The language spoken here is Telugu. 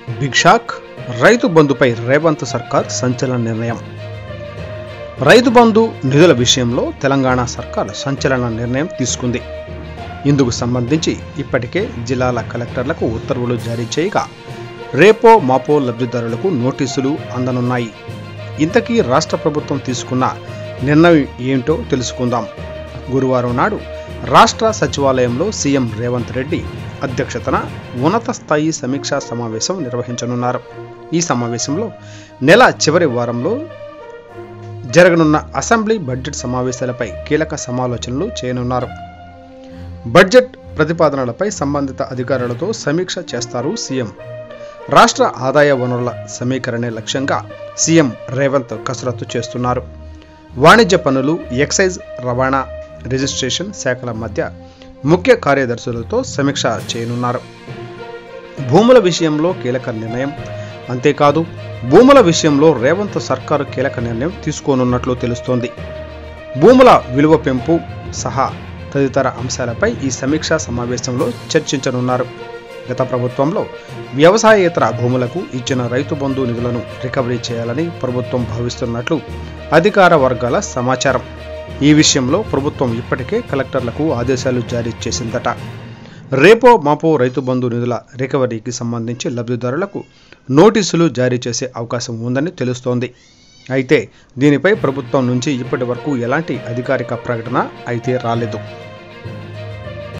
బిగ్ షాక్ రైతు బంధుపై రేవంత్ సర్కార్ సంచలన నిర్ణయం రైతు బంధు నిధుల విషయంలో తెలంగాణ సర్కార్ సంచలన నిర్ణయం తీసుకుంది ఇందుకు సంబంధించి ఇప్పటికే జిల్లాల కలెక్టర్లకు ఉత్తర్వులు జారీ చేయగా రేపో మాపో లబ్ధిదారులకు నోటీసులు అందనున్నాయి ఇంతకీ రాష్ట్ర ప్రభుత్వం తీసుకున్న నిర్ణయం ఏంటో తెలుసుకుందాం గురువారం నాడు రాష్ట్ర సచివాలయంలో సీఎం రేవంత్ రెడ్డి అధ్యక్షతన ఉన్నత స్థాయి సమీక్షా సమావేశం నిర్వహించనున్నారు ఈ సమావేశంలో నెల చివరి వారంలో జరగనున్న అసెంబ్లీ బడ్జెట్ సమావేశాలపై కీలక సమాలోచనలు చేయనున్నారు బడ్జెట్ ప్రతిపాదనలపై సంబంధిత అధికారులతో సమీక్ష చేస్తారు సీఎం రాష్ట్ర ఆదాయ వనరుల సమీకరణే లక్ష్యంగా సీఎం రేవంత్ కసరత్తు చేస్తున్నారు వాణిజ్య పన్నులు ఎక్సైజ్ రవాణా రిజిస్ట్రేషన్ శాఖల మధ్య ముఖ్య కార్యదర్శులతో సమీక్ష చేయనున్నారు భూముల విషయంలో కీలక నిర్ణయం అంతేకాదు భూముల విషయంలో రేవంత్ సర్కారు కీలక నిర్ణయం తీసుకోనున్నట్లు తెలుస్తోంది భూముల విలువ పెంపు సహా తదితర అంశాలపై ఈ సమీక్షా సమావేశంలో చర్చించనున్నారు గత ప్రభుత్వంలో వ్యవసాయేతర భూములకు ఇచ్చిన రైతు బంధు నిధులను రికవరీ చేయాలని ప్రభుత్వం భావిస్తున్నట్లు అధికార వర్గాల సమాచారం ఈ విషయంలో ప్రభుత్వం ఇప్పటికే కలెక్టర్లకు ఆదేశాలు జారీ చేసిందట రేపో మాపో రైతు బంధు నిధుల రికవరీకి సంబంధించి లబ్ధిదారులకు నోటీసులు జారీ చేసే అవకాశం ఉందని తెలుస్తోంది అయితే దీనిపై ప్రభుత్వం నుంచి ఇప్పటి వరకు ఎలాంటి అధికారిక ప్రకటన అయితే రాలేదు